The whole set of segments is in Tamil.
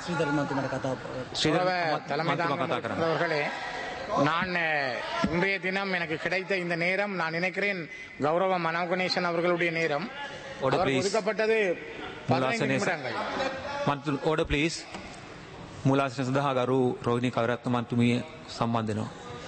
ශ්‍රීධර් මන්තුමට කතා கௌரவ ஸ்ரீதர் தலைமை மத்துமா கதா தாங்கும் கரங்க அவர்களே நான் அஹ், இன்றைய தினம் எனக்கு கிடைத்த இந்த நேரம் நான் நினைக்கிறேன் கௌரவ மனோ கணேசன் அவர்களுடைய நேரம் Order, அவர் please. ஒதுக்கப்பட்டது பதினைந்து මුලාසනය நிமிடங்கள் මන්තු ඕඩ ප්ලීස් මුලාසන සඳහා ගරු රෝගනි කවරත්න මන්තුමිය සම්බන්ධනවා.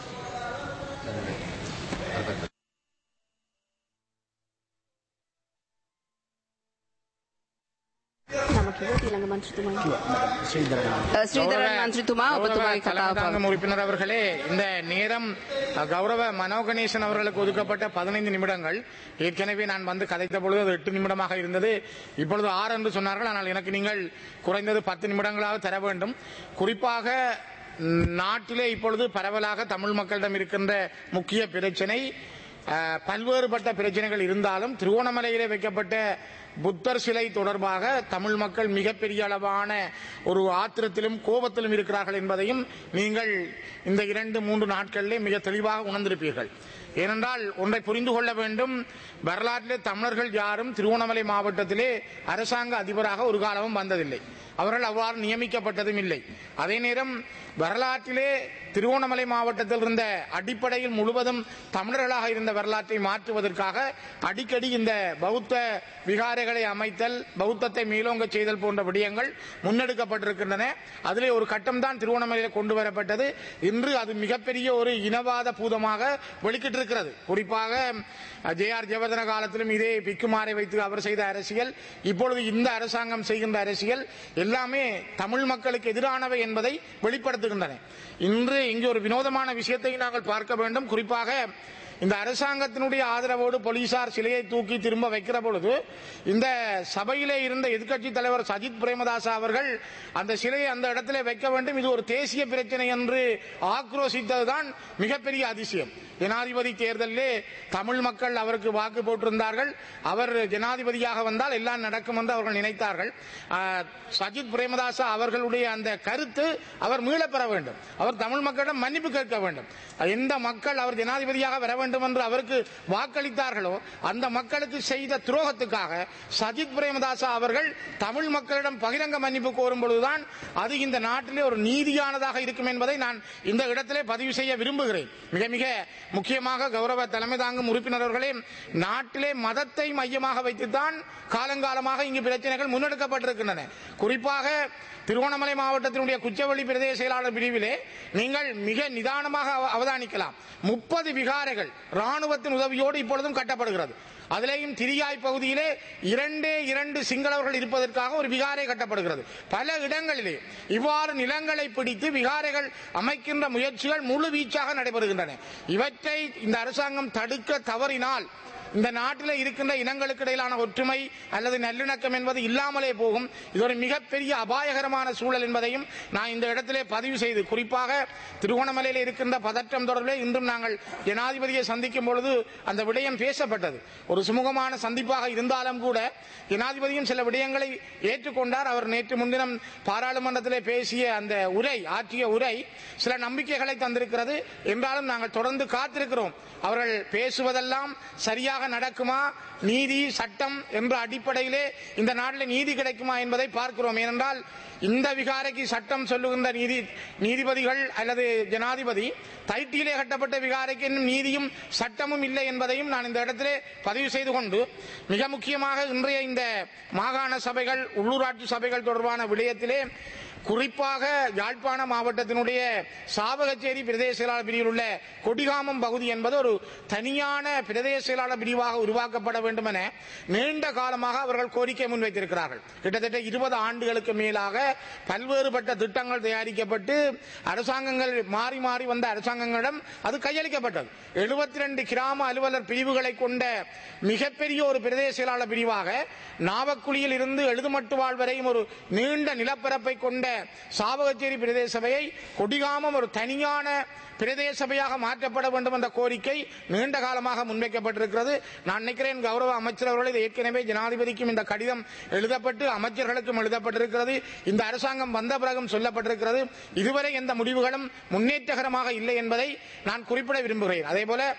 නම කිව්වොත් ඊළඟ මන්ත්‍රීතුමා ශ්‍රීධර් අ, ශ්‍රීධරන් මන්ත්‍රීතුමා ඔබතුමාගේ කතාව தலைமை පවත්වන්න. உறுப்பினர் அவர்களே இந்த நேரம் அஹ், கௌரவ மனோ கணேசன் அவர்களுக்கு ஒதுக்கப்பட்ட பதினைந்து நிமிடங்கள் ஏற்கனவே நான் வந்து கதைத்த பொழுது அது எட்டு நிமிடமாக இருந்தது இப்பொழுது ஆறு என்று சொன்னார்கள் ஆனால் எனக்கு நீங்கள் குறைந்தது பத்து நிமிடங்களாக தர வேண்டும் குறிப்பாக ம், நாட்டிலே இப்பொழுது பரவலாக தமிழ் மக்களிடம் இருக்கின்ற முக்கிய பிரச்சனை அஹ், பல்வேறுபட்ட பிரச்சனைகள் இருந்தாலும் திருவோணமலையிலே வைக்கப்பட்ட புத்தர் சிலை தொடர்பாக தமிழ் மக்கள் மிகப்பெரிய அளவான ஒரு ஆத்திரத்திலும் கோபத்திலும் இருக்கிறார்கள் என்பதையும் நீங்கள் இந்த இரண்டு மூன்று நாட்களிலே மிக தெளிவாக உணர்ந்திருப்பீர்கள் ஏனென்றால் ஒன்றை புரிந்து கொள்ள வேண்டும் வரலாற்றிலே தமிழர்கள் யாரும் திருவோணமலை மாவட்டத்திலே அரசாங்க அதிபராக ஒரு காலமும் வந்ததில்லை அவர்கள் அவ்வாறு நியமிக்கப்பட்டதும் இல்லை அதே நேரம் வரலாற்றிலே திருவோணமலை மாவட்டத்தில் இருந்த அடிப்படையில் முழுவதும் தமிழர்களாக இருந்த வரலாற்றை மாற்றுவதற்காக அடிக்கடி இந்த பௌத்த விகாரைகளை அமைத்தல் பௌத்தத்தை மேலோங்க செய்தல் போன்ற விடயங்கள் முன்னெடுக்கப்பட்டிருக்கின்றன அதிலே ஒரு கட்டம் தான் திருவோணமலையில் கொண்டு வரப்பட்டது இன்று அது மிகப்பெரிய ஒரு இனவாத பூதமாக வெளிக்கிட்டிருக்கிறது குறிப்பாக ஜே ஆர் ஜெயவர்தன காலத்திலும் இதே பிக்குமாரை வைத்து அவர் செய்த அரசியல் இப்பொழுது இந்த அரசாங்கம் செய்கின்ற அரசியல் எல்லாமே தமிழ் மக்களுக்கு எதிரானவை என்பதை வெளிப்படுத்துகின்றன இன்று இங்கு ஒரு வினோதமான விஷயத்தை நாங்கள் பார்க்க வேண்டும் குறிப்பாக இந்த அரசாங்கத்தினுடைய ஆதரவோடு போலீசார் சிலையை தூக்கி திரும்ப வைக்கிற பொழுது இந்த சபையிலே இருந்த எதிர்க்கட்சி தலைவர் சஜித் பிரேமதாசா அவர்கள் அந்த சிலையை அந்த இடத்திலே வைக்க வேண்டும் இது ஒரு தேசிய பிரச்சனை என்று ஆக்ரோசித்ததுதான் மிகப்பெரிய அதிசயம் ஜனாதிபதி தேர்தலிலே தமிழ் மக்கள் அவருக்கு வாக்கு போட்டிருந்தார்கள் அவர் ஜனாதிபதியாக வந்தால் எல்லாம் நடக்கும் என்று அவர்கள் நினைத்தார்கள் ஆஹ், சஜித் பிரேமதாசா அவர்களுடைய அந்த கருத்து அவர் மீளப் பெற வேண்டும் அவர் தமிழ் மக்களிடம் மன்னிப்பு கேட்க வேண்டும் எந்த மக்கள் அவர் ஜனாதிபதியாக வர வேண்டும் என்று அவருக்கு வாக்களித்தார்களோ அந்த மக்களுக்கு செய்த துரோகத்துக்காக சஜித் பிரேமதாசா அவர்கள் தமிழ் மக்களிடம் பகிரங்க மன்னிப்பு கோரும் பொழுதுதான் அது இந்த நாட்டிலே ஒரு நீதியானதாக இருக்கும் என்பதை நான் இந்த இடத்திலே பதிவு செய்ய விரும்புகிறேன் மிக மிக முக்கியமாக கௌரவ தலைமை தாங்கும் உறுப்பினர் அவர்களே நாட்டிலே மதத்தை மையமாக வைத்துத்தான் காலங்காலமாக இங்கு பிரச்சனைகள் முன்னெடுக்கப்பட்டிருக்கின்றன குறிப்பாக திருவண்ணாமலை மாவட்டத்தினுடைய குச்சவெளி பிரதேச செயலாளர் பிரிவிலே நீங்கள் மிக நிதானமாக அவ- அவதானிக்கலாம் முப்பது விகாரைகள் ராணுவத்தின் உதவியோடு இப்பொழுதும் கட்டப்படுகிறது அதிலேயும் திரியாய் பகுதியிலே இரண்டே இரண்டு சிங்களவர்கள் இருப்பதற்காக ஒரு விகாரை கட்டப்படுகிறது பல இடங்களிலே இவ்வாறு நிலங்களை பிடித்து விகாரைகள் அமைக்கின்ற முயற்சிகள் முழு வீச்சாக நடைபெறுகின்றன இவற்றை இந்த அரசாங்கம் தடுக்க தவறினால் இந்த நாட்டில் இருக்கின்ற இனங்களுக்கு இடையிலான ஒற்றுமை அல்லது நல்லிணக்கம் என்பது இல்லாமலே போகும் இது ஒரு மிகப்பெரிய அபாயகரமான சூழல் என்பதையும் நான் இந்த இடத்திலே பதிவு செய்து குறிப்பாக திருவோணமலையில் இருக்கின்ற பதற்றம் தொடர்பிலே இன்றும் நாங்கள் ஜனாதிபதியை சந்திக்கும் பொழுது அந்த விடயம் பேசப்பட்டது ஒரு சுமூகமான சந்திப்பாக இருந்தாலும் கூட ஜனாதிபதியும் சில விடயங்களை ஏற்றுக்கொண்டார் அவர் நேற்று முன்தினம் பாராளுமன்றத்திலே பேசிய அந்த உரை ஆற்றிய உரை சில நம்பிக்கைகளை தந்திருக்கிறது என்றாலும் நாங்கள் தொடர்ந்து காத்திருக்கிறோம் அவர்கள் பேசுவதெல்லாம் சரியாக நடக்குமா நீதி சட்டம் என்ற அடிப்படையிலே இந்த நாட்டில் நீதி கிடைக்குமா என்பதை பார்க்கிறோம் ஏனென்றால் இந்த விகாரைக்கு சட்டம் சொல்லுகின்ற நீதி நீதிபதிகள் அல்லது ஜனாதிபதி தைட்டியிலே கட்டப்பட்ட விகாரைக்கு இன்னும் நீதியும் சட்டமும் இல்லை என்பதையும் நான் இந்த இடத்திலே பதிவு செய்து கொண்டு மிக முக்கியமாக இன்றைய இந்த மாகாண சபைகள் உள்ளூராட்சி சபைகள் தொடர்பான விடயத்திலே குறிப்பாக யாழ்ப்பாண மாவட்டத்தினுடைய சாவகச்சேரி பிரதேச செயலாளர் பிரிவில் உள்ள கொடிகாமம் பகுதி என்பது ஒரு தனியான பிரதேச செயலாளர் பிரிவாக உருவாக்கப்பட வேண்டும் என நீண்ட காலமாக அவர்கள் கோரிக்கை முன்வைத்திருக்கிறார்கள் கிட்டத்தட்ட இருபது ஆண்டுகளுக்கு மேலாக பல்வேறுபட்ட திட்டங்கள் தயாரிக்கப்பட்டு அரசாங்கங்கள் மாறி மாறி வந்த அரசாங்கங்களிடம் அது கையளிக்கப்பட்டது எழுபத்தி ரெண்டு கிராம அலுவலர் பிரிவுகளை கொண்ட மிகப்பெரிய ஒரு பிரதேச செயலாளர் பிரிவாக நாவக்குழியில் இருந்து எழுதுமட்டுவாழ் வரையும் ஒரு நீண்ட நிலப்பரப்பை கொண்ட சாவகச்சேரி பிரதேச சபையை கொடிகாமம் ஒரு தனியான பிரதேச சபையாக மாற்றப்பட வேண்டும் என்ற கோரிக்கை நீண்ட காலமாக முன்வைக்கப்பட்டிருக்கிறது நான் நினைக்கிறேன் கௌரவ அமைச்சர் அவர்கள் இது ஏற்கனவே ஜனாதிபதிக்கும் இந்த கடிதம் எழுதப்பட்டு அமைச்சர்களுக்கும் எழுதப்பட்டிருக்கிறது இந்த அரசாங்கம் வந்த பிறகும் சொல்லப்பட்டிருக்கிறது இதுவரை எந்த முடிவுகளும் முன்னேற்றகரமாக இல்லை என்பதை நான் குறிப்பிட விரும்புகிறேன் அதே போல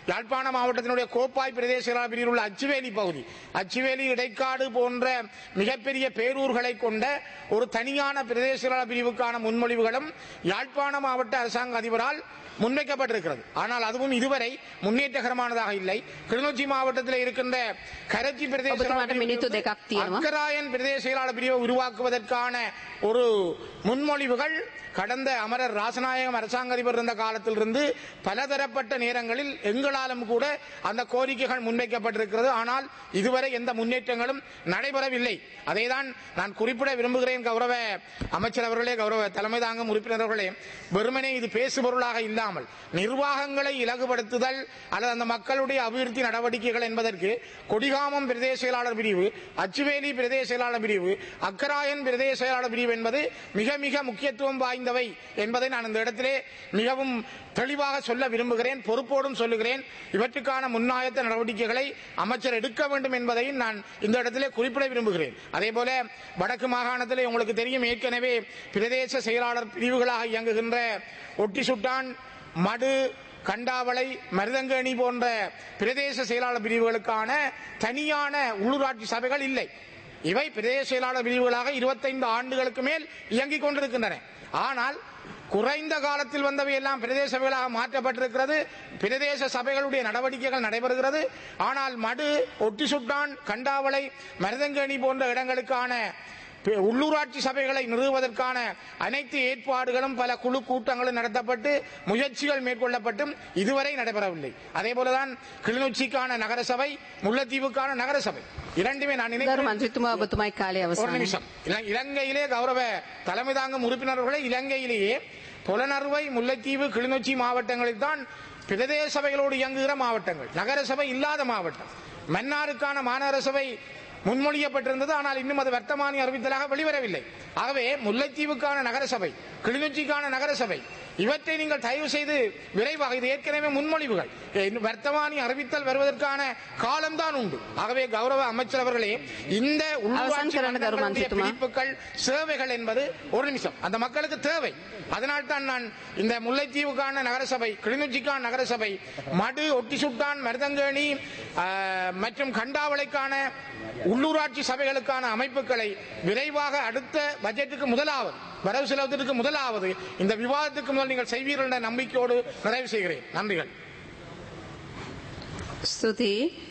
யாழ்ப்பாண மாவட்டத்தினுடைய கோப்பாய் பிரதேச செயலாளர் பிரிவில் உள்ள அச்சுவேலி பகுதி அச்சுவேலி இடைக்காடு போன்ற மிகப்பெரிய பேரூர்களை கொண்ட ஒரு தனியான பிரதேச செயலாளர் பிரிவுக்கான முன்மொழிவுகளும் யாழ்ப்பாண மாவட்ட அரசாங்க அதிபரால் முன்வைக்கப்பட்டிருக்கிறது ஆனால் அதுவும் இதுவரை முன்னேற்றகரமானதாக இல்லை கிளிநொச்சி மாவட்டத்தில் இருக்கின்ற கரச்சி பிரதேச ඔබතුමාට செயலாளர் මිනිත්තු பிரிவு, දෙකක් තියෙනවා. அக்கராயன் பிரதேச செயலாளர் பிரிவை உருவாக்குவதற்கான ஒரு முன்மொழிவுகள் கடந்த அமரர் ராசநாயகம் அரசாங்க அதிபர் இருந்த காலத்திலிருந்து பலதரப்பட்ட நேரங்களில் எங்களாலும் கூட அந்த கோரிக்கைகள் முன்வைக்கப்பட்டிருக்கிறது ஆனால் இதுவரை எந்த முன்னேற்றங்களும் நடைபெறவில்லை அதைதான் நான் குறிப்பிட விரும்புகிறேன் கௌரவ அமைச்சர் அவர்களே கௌரவ தலைமை தாங்கும் உறுப்பினர்களே வெறுமனே இது பேசுபொருளாக இல்லாமல் நிர்வாகங்களை இலகுபடுத்துதல் அல்லது அந்த மக்களுடைய அபிவிருத்தி நடவடிக்கைகள் என்பதற்கு கொடிகாமம் பிரதேச செயலாளர் பிரிவு அச்சுவேலி பிரதேச செயலாளர் பிரிவு அக்கராயன் பிரதேச செயலாளர் பிரிவு என்பது மிக மிக முக்கியத்துவம் வாய்ந்தவை என்பதை நான் இந்த இடத்திலே மிகவும் தெளிவாக சொல்ல விரும்புகிறேன் பொறுப்போடும் சொல்லுகிறேன் இவற்றுக்கான முன்னாயத்த நடவடிக்கைகளை அமைச்சர் எடுக்க வேண்டும் என்பதையும் நான் இந்த இடத்திலே குறிப்பிட விரும்புகிறேன் அதே போல வடக்கு மாகாணத்திலே உங்களுக்கு தெரியும் ஏற்கனவே பிரதேச செயலாளர் பிரிவுகளாக இயங்குகின்ற ஒட்டி சுட்டான் மடு கண்டாவளை மருதங்கணி போன்ற பிரதேச செயலாளர் பிரிவுகளுக்கான தனியான உள்ளூராட்சி சபைகள் இல்லை இவை பிரதேச செயலாளர் பிரிவுகளாக இருபத்தைந்து ஆண்டுகளுக்கு மேல் இயங்கிக் கொண்டிருக்கின்றன ஆனால் குறைந்த காலத்தில் வந்தவை எல்லாம் பிரதேச சபைகளாக மாற்றப்பட்டிருக்கிறது பிரதேச சபைகளுடைய நடவடிக்கைகள் நடைபெறுகிறது ஆனால் மடு ஒட்டிசுட்டான் கண்டாவளை மருதங்கணி போன்ற இடங்களுக்கான பி- உள்ளூராட்சி சபைகளை நிறுவுவதற்கான அனைத்து ஏற்பாடுகளும் பல குழு கூட்டங்களும் நடத்தப்பட்டு முயற்சிகள் மேற்கொள்ளப்பட்டும் இதுவரை நடைபெறவில்லை அதே போலதான் கிளிநொச்சிக்கான நகரசபை முல்லைத்தீவுக்கான நகரசபை இரண்டுமே நான் ගරු நினைக்கிறேன் මන්ත්‍රීතුමා ඔබතුමායි කාලය ஒரு අවසන්. நிமிஷம் இல- இலங்கையிலே கௌரவ தலைமை தாங்கும் உறுப்பினர்களை இலங்கையிலேயே புலனறுவை முல்லைத்தீவு கிளிநொச்சி மாவட்டங்களில் தான் பிரதேச சபைகளோடு இயங்குகிற மாவட்டங்கள் நகர சபை இல்லாத மாவட்டம் மன்னாருக்கான மாநகர சபை முன்மொழியப்பட்டிருந்தது ஆனால் இன்னும் அது வர்த்தமானி அறிவித்தலாக வெளிவரவில்லை ஆகவே முல்லைத்தீவுக்கான நகரசபை கிளிநொச்சிக்கான நகரசபை இவற்றை நீங்கள் தயவு செய்து விரைவாக இது ஏற்கனவே முன்மொழிவுகள் இன்னும் வர்த்தமானி அறிவித்தல் வருவதற்கான காலம்தான் உண்டு ஆகவே கௌரவ அமைச்சர் அவர்களே இந்த உள்ளூராட்சி அவசான் கரண மன்றங்களுடைய கருமாந்தித்துமா. பிரிப்புகள் சேவைகள் என்பது ஒரு நிமிஷம் அந்த மக்களுக்கு தேவை அதனால் தான் நான் இந்த முல்லைத்தீவுக்கான நகரசபை கிளிநொச்சிக்கான நகரசபை மடு ஒட்டிசுட்டான் மருதங்கேணி ஆஹ், மற்றும் கண்டாவளைக்கான உள்ளூராட்சி சபைகளுக்கான அமைப்புகளை விரைவாக அடுத்த பட்ஜெட்டுக்கு முதலாவது வரவு செலவுத்திற்கு முதலாவது இந்த விவாதத்துக்கு முதல் நீங்கள் செய்வீர்கள் என்ற நம்பிக்கையோடு நிறைவு செய்கிறேன் நன்றிகள் ස්තුතියි